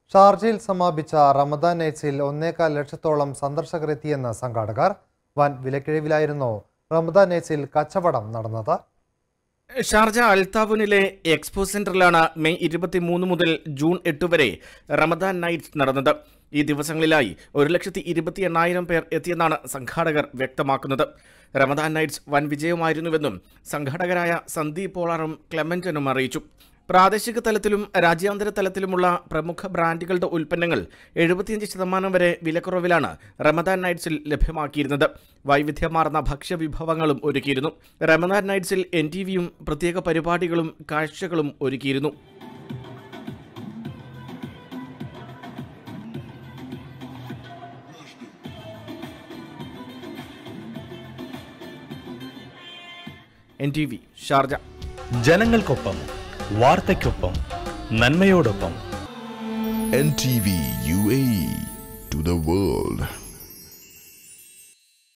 ഷാർജയിൽ സമാപിച്ച റമദാൻ നൈറ്റ്സിൽ ഒന്നേകാൽ ലക്ഷത്തോളം സന്ദർശകർ എത്തിയെന്ന് സംഘാടകർ വൻ വിലക്കിഴിവിലായിരുന്നു റമദാൻ നൈറ്റ്സിൽ കച്ചവടം നടന്നത് ഷാർജ അൽത്താവുനിലെ എക്സ്പോ സെന്ററിലാണ് മെയ് ഇരുപത്തിമൂന്ന് മുതൽ ജൂൺ എട്ട് വരെ റമദാൻ നൈറ്റ്സ് നടന്നത് ഈ ദിവസങ്ങളിലായി ഒരു ലക്ഷത്തി ഇരുപത്തി എണ്ണായിരം പേർ എത്തിയെന്നാണ് സംഘാടകർ വ്യക്തമാക്കുന്നത് റമദാൻ നൈറ്റ്സ് വൻ വിജയമായിരുന്നുവെന്നും സംഘാടകരായ സന്ദീപ് പോളാറും ക്ലെമന്റനും അറിയിച്ചു പ്രാദേശിക തലത്തിലും രാജ്യാന്തര തലത്തിലുമുള്ള പ്രമുഖ ബ്രാൻഡുകളുടെ ഉൽപ്പന്നങ്ങൾ എഴുപത്തിയഞ്ച് ശതമാനം വരെ വിലക്കുറവിലാണ് റമദാൻ നൈറ്റ്സിൽ ലഭ്യമാക്കിയിരുന്നത് വൈവിധ്യമാർന്ന ഭക്ഷ്യവിഭവങ്ങളും ഒരുക്കിയിരുന്നു റമദാൻ നൈറ്റ്സിൽ എൻ ടി വിയും പ്രത്യേക പരിപാടികളും കാഴ്ചകളും ഒരുക്കിയിരുന്നു എൻ ടി വി ഷാർജ ജനങ്ങൾക്കൊപ്പം വാർത്തയ്ക്കൊപ്പം നന്മയോടൊപ്പം NTV UAE to the world.